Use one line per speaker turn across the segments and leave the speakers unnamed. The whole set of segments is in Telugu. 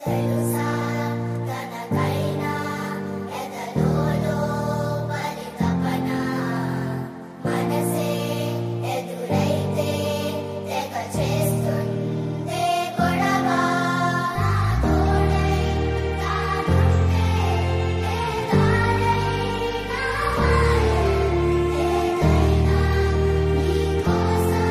తెలుసా తనకైనా ఎదలోలో పరితపన మనసే ఎదురైతే తెగ చేస్తుందే గొడవ నా తోడై తానుంటే ఏ దారైనా ఏదైనా నీకోసం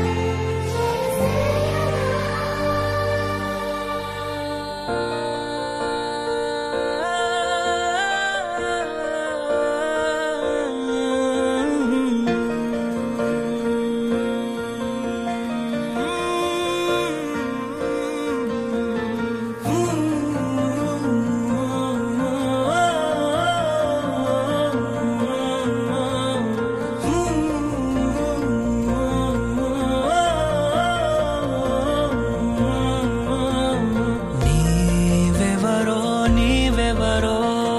నీవెవరో నీవెవరో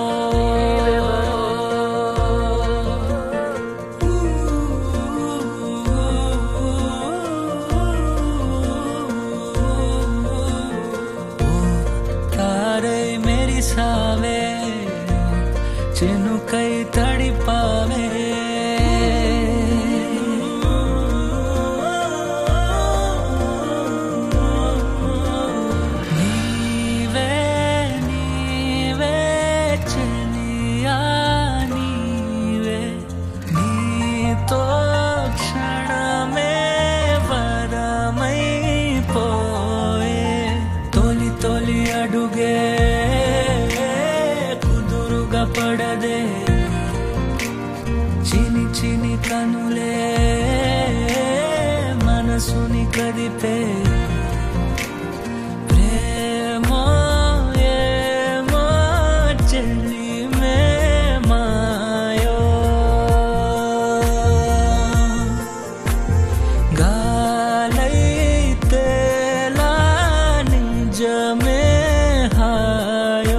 తారై మెరిసావే చినుకై తడిపావే నీవే నీవే చెలియా నీవే నీతో క్షణమే వరమైపోయే తొలి తొలి అడుగే కుదురుగా పడదే చిని చిని కనులే మనసుని కదిపే ప్రేమో ఏమో చెల్లి మే మాయో గాలైతే లా నిజమే హాయో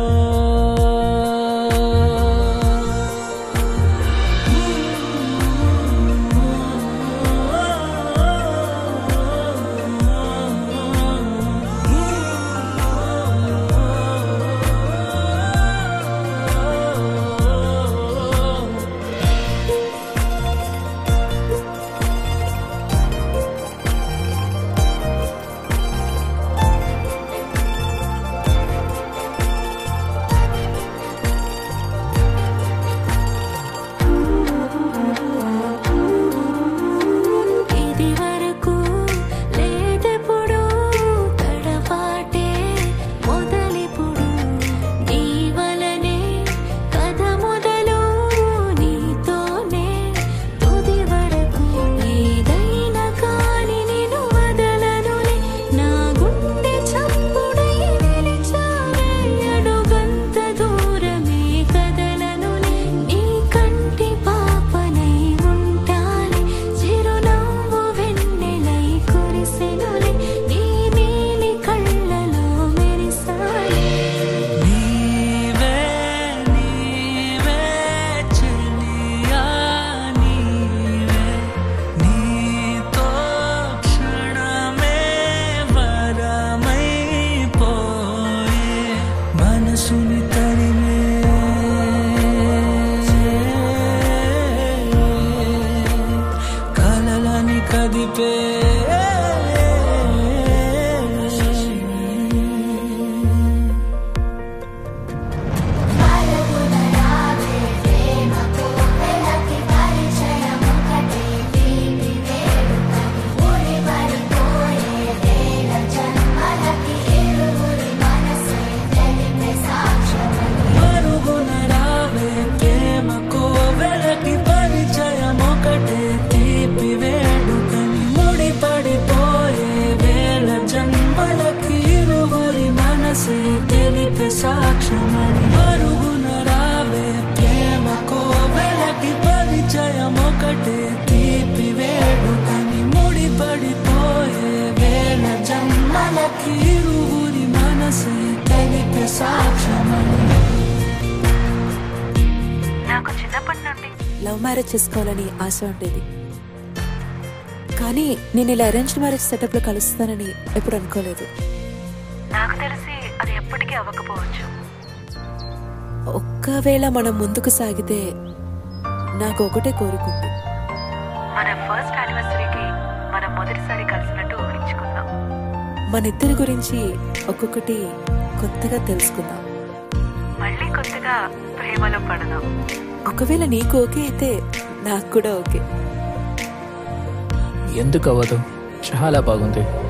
ఇది వరకు లేదెప్పుడు తడపాటే మొదలిప్పుడు నీ వలనే కథ మొదలు నీతోనే తుది వరకు ఏదైనా కాని నేను వదలనులే నా గుండె చప్పుడై నిలిచావే అడుగంత దూరమే కదలనులే నీ కంటి పాపనై ఉంటాలే చిరునవ్వు వెన్నెలై కురిసెనులే నీ నీలి కళ్ళలో మెరిసాలే
నీవే నీవే చెలియా నీవే నీతో క్షణమే వరమైపోయే మనసుని తరిమే కలలని కదిపే
పలుకునరావే ప్రేమకు వెలకి పరిచయం ఒకటే తీపి వేడుకని ముడిపడిపోయే వేల జన్మలకి ఇరువురి మనసే తెలిపే సాక్ష్యమని
మరుగున రావే ప్రేమకు వెలకి పరిచయం ఒకటే తీపి వేడుకని ముడిపడిపోయే వేల జన్మలకి ఇరువురి మనసే తెలిపే సాక్ష్యమని మరుగున రావే ప్రేమకు వెలకి పరిచయం ఒకటే తీపి వేడుకని ముడిపడిపోయే వేల జన్మలకి ఇరువురి మనసే తెలిపే సాక్ష్యమని
నాకు చిన్నప్పటి నుండి
లవ్ మ్యారేజ్ చేసుకోవాలని ఆశ ఉండేది కానీ నేను ఇలా అరేంజ్ మ్యారేజ్ సెటప్ లో కలుస్తానని ఎప్పుడు అనుకోలేదు
నాకు తెలిసి అది ఎప్పటికీ ఎప్పటికీ అవ్వకపోవచ్చు
ఒక్కవేళ మనం ముందుకు సాగితే నాకు ఒకటే కోరుకుంది
మన ఫస్ట్ యానివర్సరీకి మనం మొదటిసారి కలిసినట్టు ఊహించుకుందాం
మన ఇద్దరి గురించి ఒక్కొక్కటి కొత్తగా తెలుసుకుందాం
మళ్ళీ కొత్తగా ప్రేమలో పడదాం
ఒకవేళ నీకు ఓకే అయితే నాకు కూడా ఓకే
ఎందుకు అవ్వదు చాలా బాగుంది